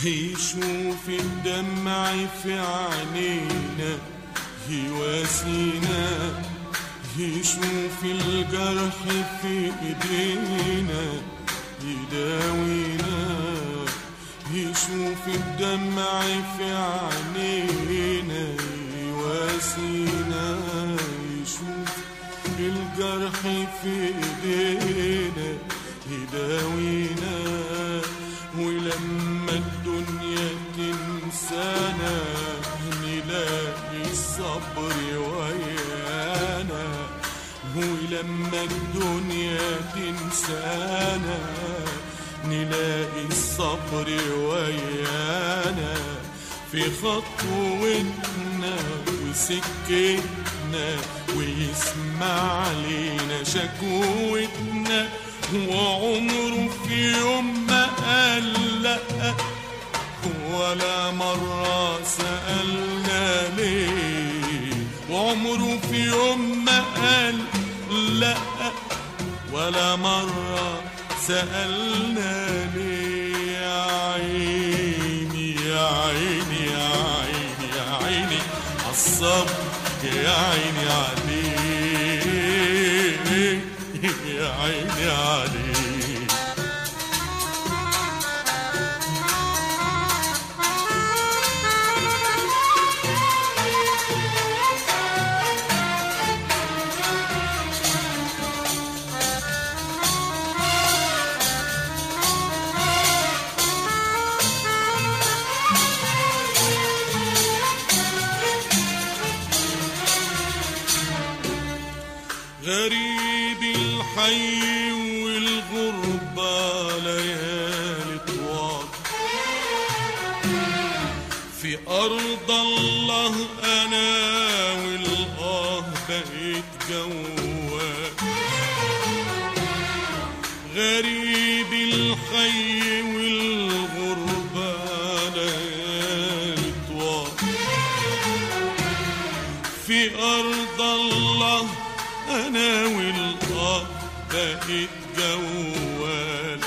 يشوف الدمع في عينينا يواسينا يشوف الجرح في ايدينا يداوينا يشوف الدمع في عينينا يواسينا يشوف الجرح في ايدينا يداوينا ولما الدنيا تنسانا نلاقي الصبر ويانا ولما الدنيا تنسانا نلاقي الصبر ويانا في خطوتنا وسكتنا ويسمع لينا شكوتنا وعمره في يوم ما قال لأ ولا مرة سألنا ليه وعمره في يوم ما قال لأ ولا مرة سألنا ليه يا عيني يا عيني يا عيني يا عيني عالصبر يا عيني عليك يا عيني عليك غريب الحي والغربة ليالي طوال في أرض الله أنا والآه بقيت جوال غريب الحي والغربة ليالي طوال في أرض الله أنا والآه بقيت جوال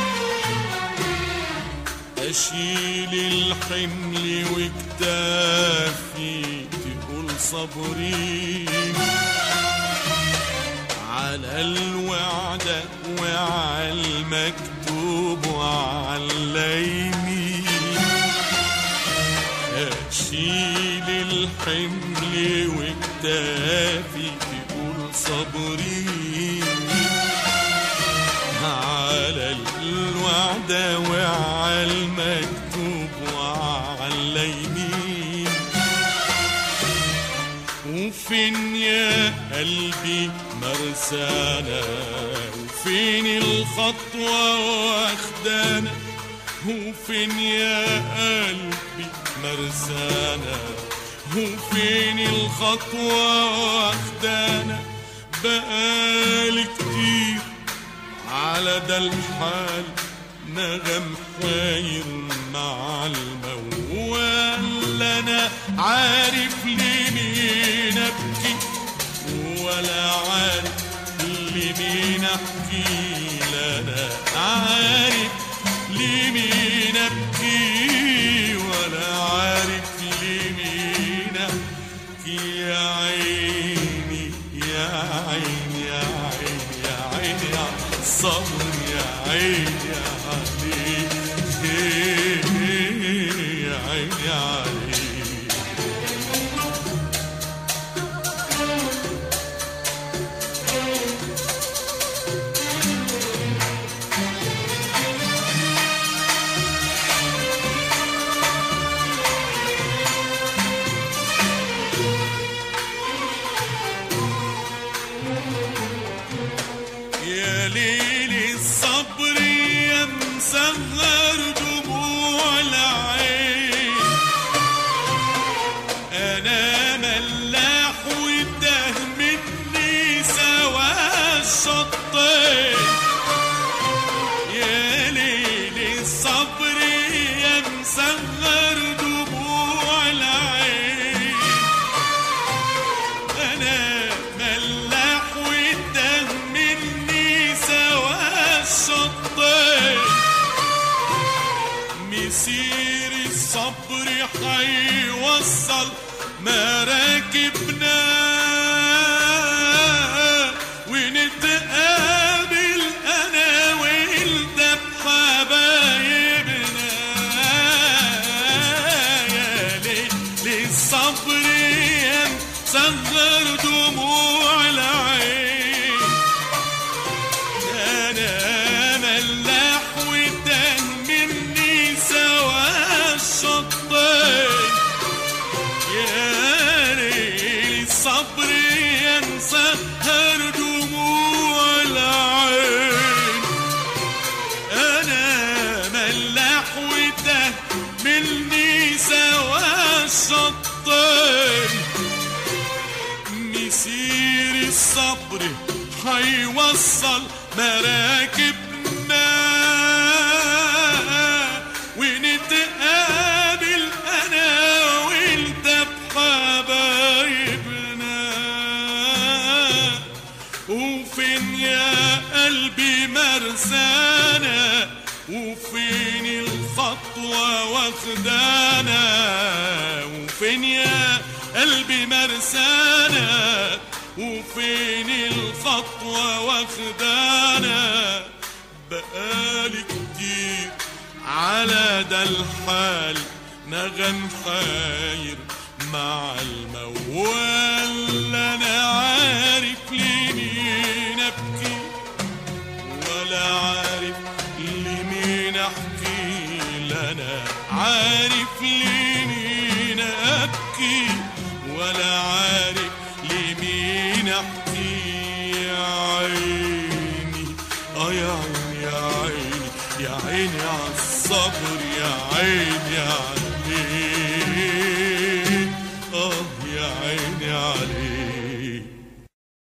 أشيل الحمل وكتافي تقول صبري على الوعدة وعلى المكتوب وعلى اليمين أشيل الحمل وكتافي تقول صبري على الوعدة وعلى المكتوب وعلى اليمين وفين يا قلبي مرسانا وفين الخطوة واخدانا وفين يا قلبي مرسانا وفين الخطوة واخدانا بقالي كتير على ده الحال نغم حاير مع الموال انا عارف لمين ابكي ولا عارف لمين احكي لا انا عارف لمين ابكي ولا عارف لمين احكي يا عيني يا عيني يا عيني يا عيني يا صبر يا عيني يا علي يا عيني يا علي يا ليل الصبر يا مسهر الصبر حيوصل مراكبنا ونتقابل انا وانت بحبايبنا يا ليل الصبر يا مصغر دموع العين انا ملاح وده مني سوا الشطين يا ليل الصبر ينسى هر دموع العين انا ملاح وده مني سوا الشطين مسير الصبر حيوصل مراكبنا ونتقابل انا وانت بحبايبنا وفين يا قلبي مرسانا وفين الخطوة واخدانا وفين يا قلبي مرسانا وفين الخطوة واخدانا بقالي كتير على ده الحال نغم حاير مع الموال انا عارف لمين ابكي ولا عارف لمين احكي لنا عارف لمين ابكي ولا عارف لمين احكي يا عيني اه يا عيني يا عيني يا عيني على الصبر يا عيني عليك